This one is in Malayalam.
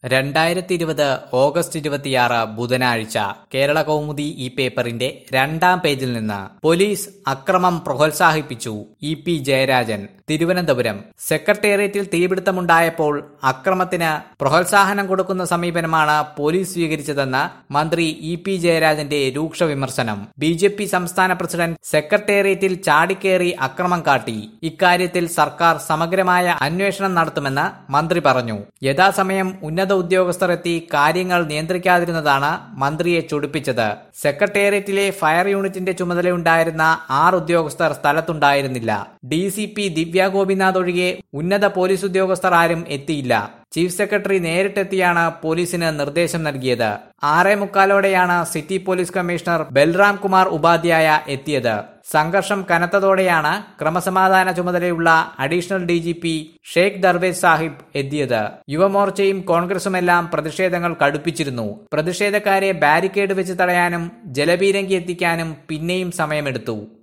രണ്ടായിരത്തി ഇരുപത് ഓഗസ്റ്റ് ഇരുപത്തിയാറ് ബുധനാഴ്ച കേരള കൗമുദി ഈ പേപ്പറിന്റെ രണ്ടാം പേജിൽ നിന്ന് പോലീസ് അക്രമം പ്രോത്സാഹിപ്പിച്ചു ഇ പി ജയരാജൻ തിരുവനന്തപുരം സെക്രട്ടേറിയറ്റിൽ തീപിടുത്തമുണ്ടായപ്പോൾ അക്രമത്തിന് പ്രോത്സാഹനം കൊടുക്കുന്ന സമീപനമാണ് പോലീസ് സ്വീകരിച്ചതെന്ന് മന്ത്രി ഇ പി ജയരാജന്റെ രൂക്ഷ വിമർശനം ബി ജെ പി സംസ്ഥാന പ്രസിഡന്റ് സെക്രട്ടേറിയറ്റിൽ ചാടിക്കേറി അക്രമം കാട്ടി ഇക്കാര്യത്തിൽ സർക്കാർ സമഗ്രമായ അന്വേഷണം നടത്തുമെന്ന് മന്ത്രി പറഞ്ഞു യഥാസമയം ഉന്നത ഉദ്യോഗസ്ഥർ എത്തി കാര്യങ്ങൾ നിയന്ത്രിക്കാതിരുന്നതാണ് മന്ത്രിയെ ചൊടിപ്പിച്ചത് സെക്രട്ടേറിയറ്റിലെ ഫയർ യൂണിറ്റിന്റെ ചുമതലയുണ്ടായിരുന്ന ആറ് ഉദ്യോഗസ്ഥർ സ്ഥലത്തുണ്ടായിരുന്നില്ല D C P Divya Gopinath ഒഴികെ ഉന്നത പോലീസ് ഉദ്യോഗസ്ഥർ ആരും എത്തിയില്ല ചീഫ് സെക്രട്ടറി നേരിട്ടെത്തിയാണ് പോലീസിന് നിർദ്ദേശം നൽകിയത് ആറേ മുക്കാലോടെയാണ് city police commissioner Balram Kumar Upadhyaya എത്തിയത് സംഘർഷം കനത്തതോടെയാണ് ക്രമസമാധാന ചുമതലയുള്ള additional D G P Sheikh Darvesh Sahib എത്തിയത് യുവമോർച്ചയും കോൺഗ്രസുമെല്ലാം പ്രതിഷേധങ്ങൾ കടുപ്പിച്ചിരുന്നു പ്രതിഷേധക്കാരെ ബാരിക്കേഡ് വെച്ച് തടയാനും ജലപീരങ്കി എത്തിക്കാനും പിന്നെയും സമയമെടുത്തു